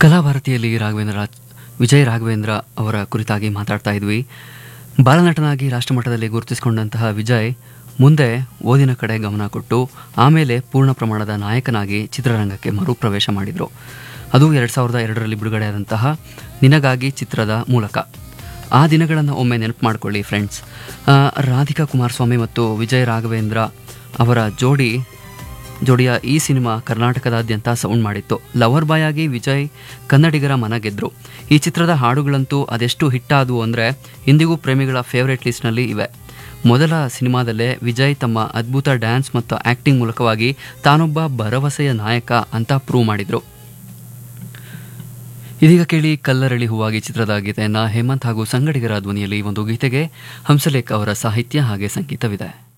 ಕಲಾಭಾರತಿಯಲ್ಲಿ ರಾಘವೇಂದ್ರ ರಾಜ್- ವಿಜಯ್ ರಾಘವೇಂದ್ರ ಅವರ ಕುರಿತಾಗಿ ಮಾತಾಡ್ತಾ ಇದ್ವಿ ಬಾಲನಟನಾಗಿ ರಾಷ್ಟ್ರಮಟ್ಟದಲ್ಲಿ ಗುರುತಿಸಿಕೊಂಡಂತಹ ವಿಜಯ್ ಮುಂದೆ ಓದಿನ ಕಡೆ ಗಮನ ಕೊಟ್ಟು ಆಮೇಲೆ ಪೂರ್ಣ ಪ್ರಮಾಣದ ನಾಯಕನಾಗಿ ಚಿತ್ರರಂಗಕ್ಕೆ ಮರುಪ್ರವೇಶ ಮಾಡಿದರು ಅದು ಎರಡು ಸಾವಿರದ ಎರಡರಲ್ಲಿ ಬಿಡುಗಡೆಯಾದಂತಹ ನಿನಗಾಗಿ ಚಿತ್ರದ ಮೂಲಕ ಆ ದಿನಗಳನ್ನು ಒಮ್ಮೆ ನೆನಪು ಮಾಡ್ಕೊಳ್ಳಿ ಫ್ರೆಂಡ್ಸ್ ಆ, ರಾಧಿಕಾ ಕುಮಾರಸ್ವಾಮಿ ಮತ್ತು ವಿಜಯ್ ರಾಘವೇಂದ್ರ ಅವರ ಜೋಡಿ ಜೋಡಿಯ ಈ ಸಿನಿಮಾ ಕರ್ನಾಟಕದಾದ್ಯಂತ ಸೌಂಡ್ ಮಾಡಿತ್ತು ಲವರ್ ಬಾಯ್ ಆಗಿ ವಿಜಯ್ ಕನ್ನಡಿಗರ ಮನ ಗೆದ್ರು ಈ ಚಿತ್ರದ ಹಾಡುಗಳಂತೂ ಅದೆಷ್ಟು ಹಿಟ್ಟಾದವು ಅಂದರೆ ಇಂದಿಗೂ ಪ್ರೇಮಿಗಳ ಫೇವರೇಟ್ ಲಿಸ್ಟ್ನಲ್ಲಿ ಇವೆ ಮೊದಲ ಸಿನಿಮಾದಲ್ಲೇ ವಿಜಯ್ ತಮ್ಮ ಅದ್ಭುತ ಡ್ಯಾನ್ಸ್ ಮತ್ತು ಆ್ಯಕ್ಟಿಂಗ್ ಮೂಲಕವಾಗಿ ತಾನೊಬ್ಬ ಭರವಸೆಯ ನಾಯಕ ಅಂತ ಪ್ರೂವ್ ಮಾಡಿದರು ಇದೀಗ ಕೇಳಿ ಕಲ್ಲರಳಿ ಹೂವಾಗಿ ಚಿತ್ರದ ಗೀತೆಯನ್ನು ಹೇಮಂತ್ ಹಾಗೂ ಸಂಗಡಿಗರ ಧ್ವನಿಯಲ್ಲಿ ಈ ಒಂದು ಗೀತೆಗೆ ಹಂಸಲೇಖ್ ಅವರ ಸಾಹಿತ್ಯ ಹಾಗೆ ಸಂಗೀತವಿದೆ